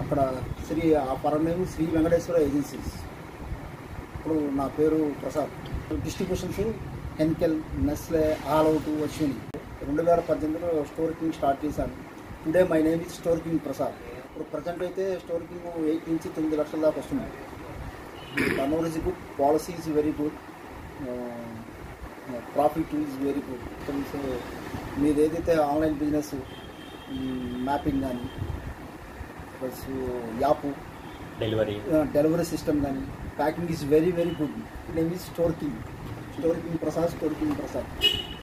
అక్కడ శ్రీ ఆ పరం నేమ్ శ్రీ వెంకటేశ్వర ఏజెన్సీస్ ఇప్పుడు నా పేరు Prasad distributions Henkel Nestle all out Ashwini రెండు వేల పద్దెనిమిదిలో స్టోర్ కింగ్ స్టార్ట్ చేశాను today my name is store king Prasad ఇప్పుడు ప్రజెంట్ అయితే స్టోర్ కింగ్ ఎయిట్ నుంచి తొమ్మిది లక్షల దాకా వస్తున్నాయి turnover is good policy is very good profit is very good so మీది ఏదైతే ఆన్లైన్ బిజినెస్ మ్యాపింగ్ కానీ plus app delivery delivery system కానీ packing is very very good name is store king store king Prasad store king Prasad